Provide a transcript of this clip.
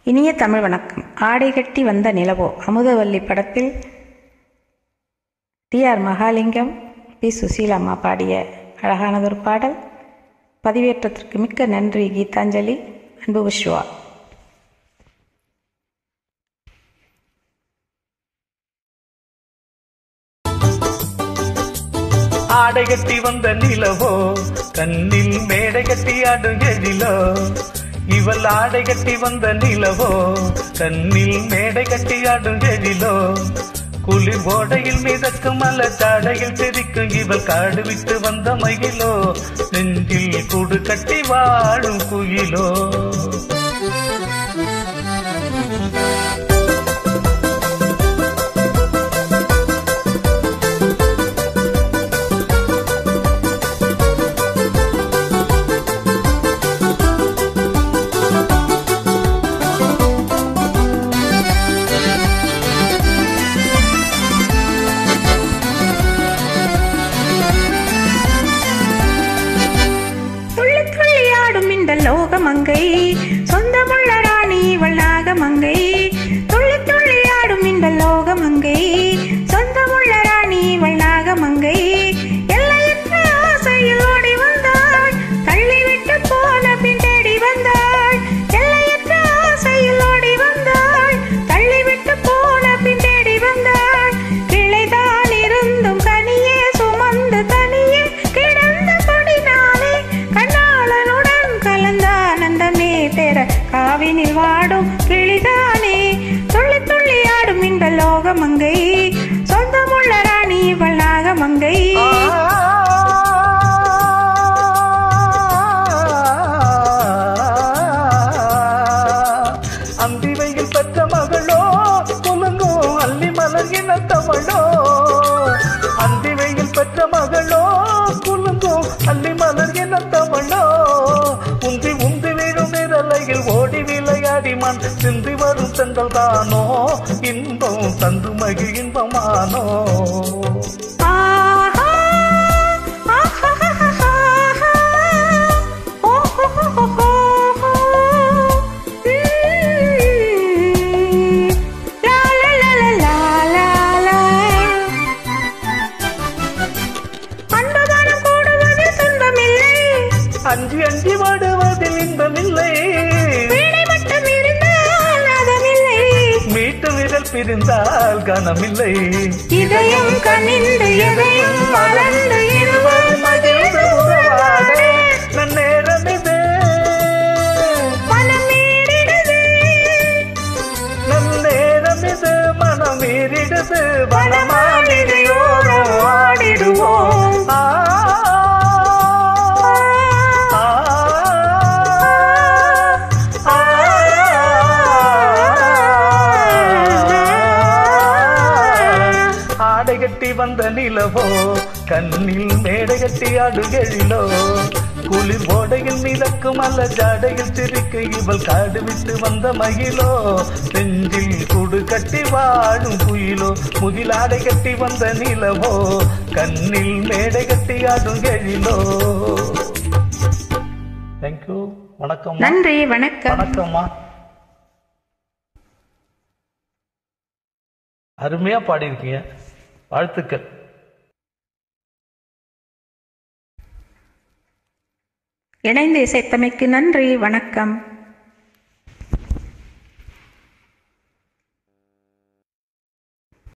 இனிய தமிழ் வணக்கம் ஆடை கட்டி வந்த நிலவோ அமுதவல்லி படத்தில் டி ஆர் மகாலிங்கம் பி சுசீலாம்மா பாடிய அழகானதொரு பாடல் பதிவேற்றத்திற்கு மிக்க நன்றி கீதாஞ்சலி அன்பு விஸ்வா ஆடை கட்டி வந்த நிலவோ கண்ணில் மேடை கட்டி ஆடும் எழிலோ இவள் ஆடை கட்டி வந்த நிலவோ கண்ணில் மேடை கட்டி ஆடும் எழிலோ குளிர் ஓடையில் மிதக்கும் மல தாடையில் தெரிக்கும் இவள் காடு விட்டு வந்த மகிழோ நெஞ்சில் கூடு கட்டி வாழும் குயிலோ துள்ளி துள்ளி ஆடும் இந்த லோகமங்கை சொந்தமுள்ள ராணி இவள் நாகமங்கை துள்ளி துள்ளி ஆடும் இந்த லோகமங்கை சொந்தமுள்ள ராணி இவள் நாகமங்கை எல்லையற்ற ஆசையில் ஓடி வந்தாள் தள்ளிவிட்டு போன பின் தேடி வந்தாள் எல்லையற்ற ஆசையில் ஓடி வந்தாள் தள்ளிவிட்டு போன பின் தேடி வந்தாள் கிளைதான் இருந்தும் கனியே சுமந்து தனியே கிடந்த கொடினாலே கண்ணாளனுடன் கலந்த ஆனந்தமே பெற காவினில் வாடும் கிளிதானே துள்ளி துள்ளி ஆடும் இந்த லோகமங்கை சொந்தமுள்ள ராணி இவள் நாகமங்கை அந்திவையில் பெற்ற மகளோ குலுங்கோ அள்ளி மலர் இனத்தவளோ அந்திவையில் பெற்ற மகளோ குலுங்கோ அள்ளி மலர் இனத்தவளோ உந்தி உந்தி விழும் நிரலையில் ஓடி விளையாடி மண் சிந்தி வரும் சென்றல் தானோ இன்பம் தந்து மகி இன்பமானோ ஆஹா, ஆஹாஹாஹாஹா, ஓஹோஹோஹோஹோ, ம், லா, லா, லா, லா, லா, லா, லா. அன்புமனம் கூடுவதில் துன்பமில்லை அஞ்சி அஞ்சி வாடுவதில் இன்பமில்லை வீணை மட்டும் இருந்தால் நாதமில்லை மீட்டு விரல் பிரிந்தால் கனமில்லை இதயம் கனிந்து எதையும் மறந்து இருவர் மகிழ்ந்து உறவாட நன்னேரம் இது மனம் மீறிடுது நன்னேரம் இது மனம் மீறிடுது வனமாலிரியோரம் ஆடிடுவோம் ஆ, ஆ, ஆ, ஆடை கட்டி வந்த நிலவோ கண்ணில் மேடை கட்டி ஆடுகளிலோ குளிர் ஓடையில் மிதக்கும் அல்ல ஜாடையில் சிரிக்க இவள் காடு விட்டு வந்த மகிழோ நெஞ்சில் கூடு கட்டி வாழும் குயிலோ முகில் ஆடை கட்டி வந்த நிலவோ கண்ணில் மேடை கட்டி ஆடும் எழிலோ தேங்க்யூ வணக்கம் நன்றி வணக்கம் வணக்கம்மா அருமையா பாடியிருக்கீங்க வாழ்த்துக்கள் இணைந்து இசைத்தமைக்கு நன்றி வணக்கம்